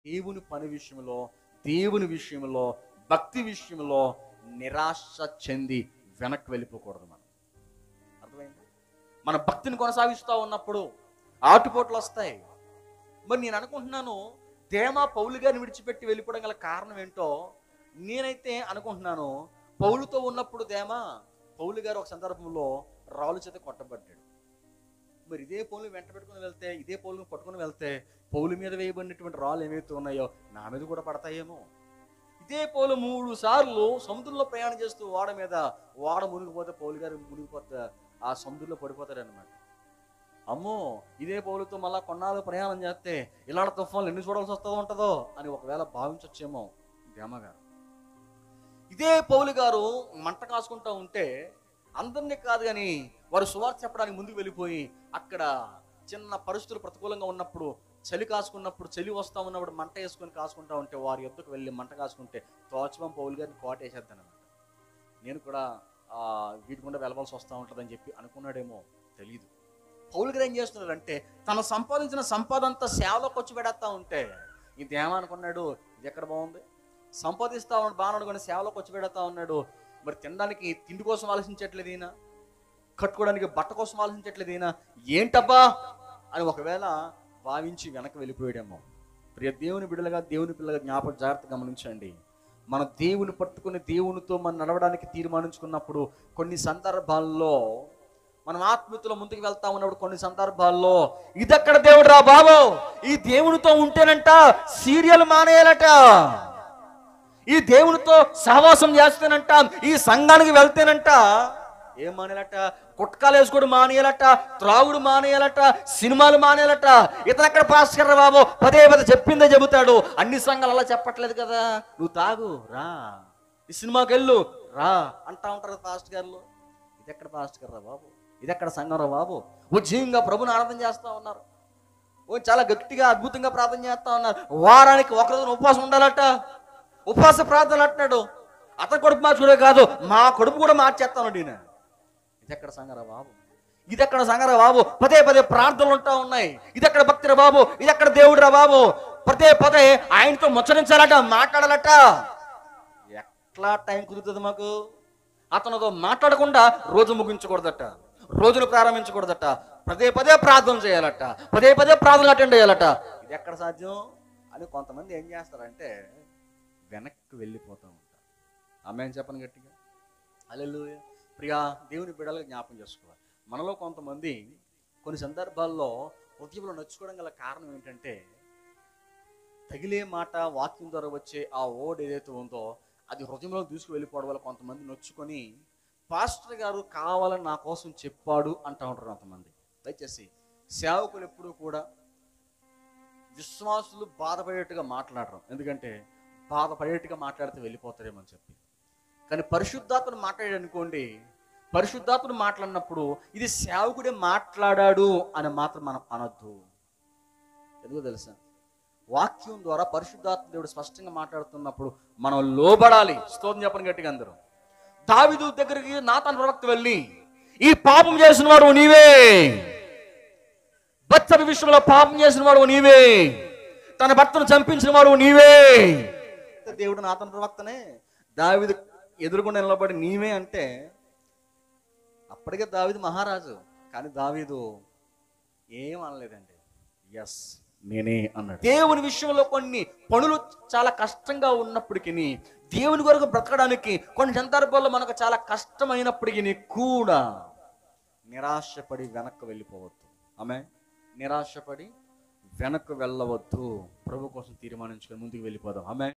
దేవుని పని విషయంలో దేవుని విషయంలో భక్తి విషయంలో నిరాశ చెంది వెనక్కి వెళ్ళిపోకూడదు మనం అర్థమైంది మన భక్తిని కొనసాగిస్తూ ఉన్నప్పుడు ఆటుపోట్లు వస్తాయి మరి నేను అనుకుంటున్నాను దేమా పౌలు గారిని విడిచిపెట్టి వెళ్ళిపోవడం గల కారణం ఏంటో నేనైతే అనుకుంటున్నాను పౌలుతో ఉన్నప్పుడు దేమా పౌలు గారు ఒక సందర్భంలో రాళ్ళు చేత కొట్టబడ్డాడు మరి ఇదే పౌలు వెంట పెట్టుకుని వెళ్తే ఇదే పౌలుని పట్టుకుని వెళ్తే పౌలు మీద వేయబడినటువంటి రాళ్ళు ఏవైతే ఉన్నాయో నా మీద కూడా పడతాయేమో ఇదే పౌలు మూడు సార్లు సముద్రంలో ప్రయాణం చేస్తూ ఓడ మీద ఓడ మునిగిపోతే పౌలు గారు మునిగిపోతే ఆ సముద్రంలో పడిపోతాడనమాట అమ్మో ఇదే పౌలుతో మళ్ళా కొన్నాళ్ళు ప్రయాణం చేస్తే ఇలాంటి తుఫాన్లు ఎన్ని చూడాల్సి వస్తుందో ఉంటుందో అని ఒకవేళ భావించొచ్చేమో గారు ఇదే పౌలు గారు మంట కాసుకుంటా ఉంటే అందరినీ కాదు కానీ వారు సువార్త చెప్పడానికి ముందుకు వెళ్ళిపోయి అక్కడ చిన్న పరిస్థితులు ప్రతికూలంగా ఉన్నప్పుడు చలి కాసుకున్నప్పుడు చలి వస్తా ఉన్నప్పుడు మంట వేసుకొని కాసుకుంటా ఉంటే వారి యొద్దకు వెళ్ళి మంట కాసుకుంటే తోచమం పౌలు గారిని కోట వేసేద్దానమాట నేను కూడా ఆ, వీటి గుండా వెళ్ళవలసి వస్తూ ఉంటుందని చెప్పి అనుకున్నాడేమో తెలియదు పౌలు గారు ఏం చేస్తున్నాడంటే తను సంపాదించిన సంపాదన అంతా సేవలోకి వచ్చి పెడతా ఉంటే ఇదేమనుకున్నాడు ఇది ఎక్కడ బాగుంది సంపాదిస్తా ఉన్నాడు బాగా అనుకుని సేవలోకి వచ్చి పెడతా ఉన్నాడు మరి తినడానికి తిండి కోసం ఆలోచించట్లేదు ఈయన కట్టుకోవడానికి బట్ట కోసం ఆలోచించట్లేదు ఈయన ఏంటబ్బా అని ఒకవేళ భావించి వెనక్కి వెళ్ళిపోయాడేమో ప్రియ దేవుని బిడ్డలుగా దేవుని పిల్లగా జ్ఞాపకం జాగ్రత్త గమనించండి మన దేవుని పట్టుకుని దేవునితో మనం నడవడానికి తీర్మానించుకున్నప్పుడు కొన్ని సందర్భాల్లో మనం ఆత్మీయతలో ముందుకు వెళ్తా ఉన్నప్పుడు కొన్ని సందర్భాల్లో ఇదెక్కడ దేవుడు రా బాబు ఈ దేవునితో ఉంటేనంట సీరియల్ మానేయాలట ఈ దేవునితో సహవాసం చేస్తేనంట ఈ సంఘానికి వెళ్తేనంట ఏం మానేయాలట గుట్కాలు వేసుకోడు మానేయాలట త్రాగుడు మానేయాలట సినిమాలు మానేయాలట ఇతను ఎక్కడ పాస్కర్ బాబు పదే పదే చెప్పిందే చెబుతాడు అన్ని సంఘాలు అలా చెప్పట్లేదు కదా నువ్వు తాగు రా ఈ సినిమాకి వెళ్ళు రా అంటా ఉంటారు పాస్ట్ గారు ఇది ఎక్కడ పాస్ట్ గారు రా బాబు ఇది ఎక్కడ సంఘం రా బాబు ఉజ్జీవంగా ప్రభుని ఆనందం చేస్తా ఉన్నారు ఓ చాలా గట్టిగా అద్భుతంగా ప్రార్థన చేస్తా ఉన్నారు వారానికి ఒక రోజున ఉపవాసం ఉండాలట ఉపవాస ప్రార్థనలు అంటున్నాడు అతని కొడుకు మార్చుకునే కాదు మా కొడుకు కూడా మార్చేస్తాను నేను ఇది ఎక్కడ సంగరా బాబు ఇది ఎక్కడ సంగరా బాబు పదే పదే ప్రార్థనలు ఉంటా ఉన్నాయి ఇది ఎక్కడ భక్తిరా బాబు ఇది ఎక్కడ దేవుడురా బాబు పదే పదే ఆయనతో ముచ్చరించాలట మాట్లాడాలట ఎట్లా టైం కుదురుతుంది మాకు అతనితో మాట్లాడకుండా రోజు ముగించకూడదట రోజును ప్రారంభించకూడదట పదే పదే ప్రార్థన చేయాలట పదే పదే ప్రార్థన అటెండ్ చేయాలట ఇది ఎక్కడ సాధ్యం అని కొంతమంది ఏం చేస్తారంటే వెనక్కి వెళ్ళిపోతూ ఉంటారు ఆమె ఏం చెప్పను గట్టిగా అల్లెలుయ ప్రియా దేవుని బిడ్డలుగా జ్ఞాపం చేసుకోవాలి మనలో కొంతమంది కొన్ని సందర్భాల్లో హృదయంలో నచ్చుకోవడం గల కారణం ఏంటంటే తగిలే మాట వాక్యం ద్వారా వచ్చే ఆ ఓడ్ ఏదైతే ఉందో అది హృదయంలో దూసుకు వెళ్ళిపోవడం వల్ల కొంతమంది నొచ్చుకొని పాస్టర్ గారు కావాలని నా కోసం చెప్పాడు అంటూ ఉంటారు కొంతమంది దయచేసి సేవకులు ఎప్పుడూ కూడా విశ్వాసులు బాధపడేట్టుగా మాట్లాడరు ఎందుకంటే బాధపడేట్టుగా మాట్లాడితే వెళ్ళిపోతారేమో అని చెప్పి కానీ పరిశుద్ధాత్మను మాట్లాడాడు అనుకోండి పరిశుద్ధాత్మను మాట్లాడినప్పుడు ఇది సేవకుడే మాట్లాడాడు అని మాత్రం మనం అనొద్దు ఎందుకో తెలుసా వాక్యం ద్వారా పరిశుద్ధాత్మ దేవుడు స్పష్టంగా మాట్లాడుతున్నప్పుడు మనం లోబడాలి స్తోత్రం చెప్పని గట్టిగా అందరూ దావిదు దగ్గరికి నాతాన్ ప్రవక్త వెళ్ళి ఈ పాపం చేసిన వాడు నీవే బచ్చవి విషయంలో పాపం చేసిన వాడు నీవే తన భర్తను చంపించిన వాడు నీవే దేవుడు నాతన ప్రవక్తనే దావిదు ఎదురుగుండా నిలబడి నీవే అంటే అప్పటికే దావిదు మహారాజు కానీ దావీదు ఏం అనలేదండి ఎస్ నేనే అన్నాడు దేవుని విషయంలో కొన్ని పనులు చాలా కష్టంగా ఉన్నప్పటికీ దేవుని కొరకు బ్రతకడానికి కొన్ని సందర్భాల్లో మనకు చాలా కష్టమైనప్పటికీ కూడా నిరాశపడి వెనక్కి వెళ్ళిపోవద్దు ఆమె నిరాశపడి వెనక్కి వెళ్ళవద్దు ప్రభు కోసం తీర్మానించుకొని ముందుకు వెళ్ళిపోదాం ఆమె